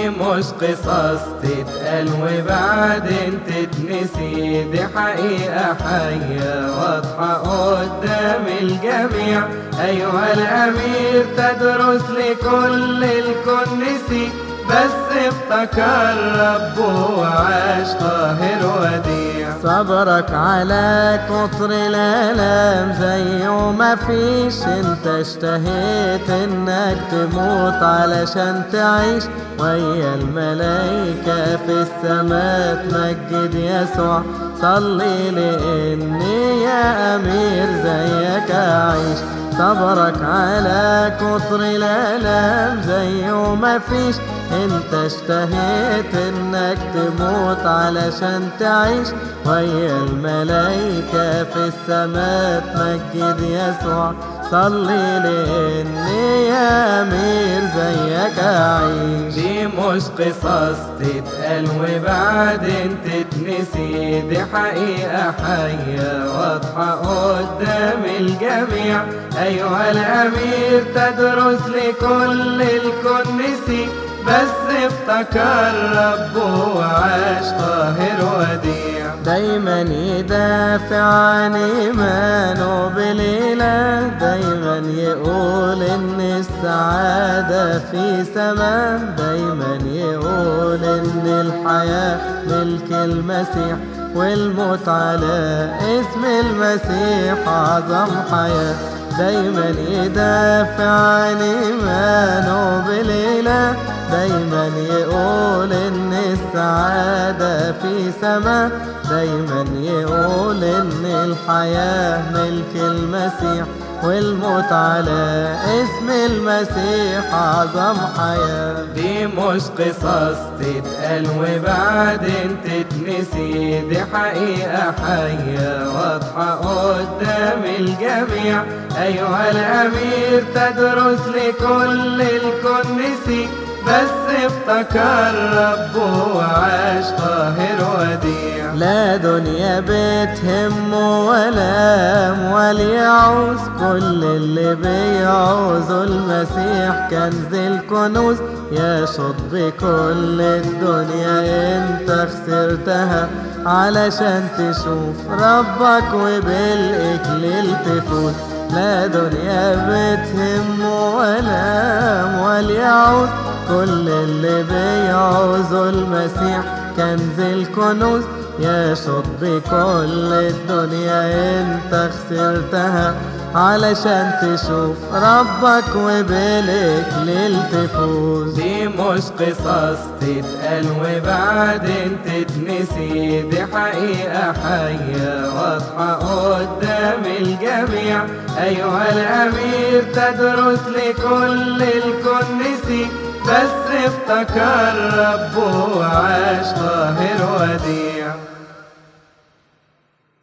دي مش قصص تتقال وبعدين تتنسي دي حقيقة حية واضحة قدام الجميع أيها الأمير تدرس لكل الكون نسي بس افتكر ربه وعاش قاهر وديع صبرك على كتر الالام زيه ما فيش انت اشتهيت انك تموت علشان تعيش ويا الملايكة في السماء تمجد يسوع صلي لاني يا امير زيك اعيش صبرك على كتر الالام زيه ما فيش انت اشتهيت انك تموت علشان تعيش ويا الملايكة في السماء تمجد يسوع صلي لاني يا امير زيك اعيش دي مش قصص تتقال وبعدين تتنسي دي حقيقة حية واضحة قدام الجميع أيها الأمير تدرس لكل الكون نسي بس افتكر ربه وعاش طاهر وديع دايما يدافع عن ايمانه بليلة دايما يقول ان السعادة في سماء دايما يقول ان الحياة ملك المسيح والموت على اسم المسيح اعظم حياة دايما يدافع عن ايمانه بليلة دايما يقول ان السعادة في سماء دايما يقول ان الحياة ملك المسيح والموت على اسم المسيح اعظم حياة دي مش قصص تتقال وبعدين تتنسي دي حقيقة حية واضحة قدام الجميع أيها الأمير تدرس لكل الكون نسي بس افتكر ربه وعاش طاهر وديع لا دنيا بتهم ولا أموال يعوز كل اللي بيعوزه المسيح كنز الكنوز يشط بكل الدنيا انت خسرتها علشان تشوف ربك وبالإكليل تفوت لا دنيا بتهم ولا أموال يعوز كل اللي بيعوزه المسيح كنز الكنوز يشط بكل الدنيا انت خسرتها علشان تشوف ربك وبالإكليل تفوز دي مش قصص تتقال وبعدين تتنسي دي حقيقة حية واضحة قدام الجميع أيها الأمير تدرس لكل الكون نسي بس افتكر ربه وعاش طاهر وديع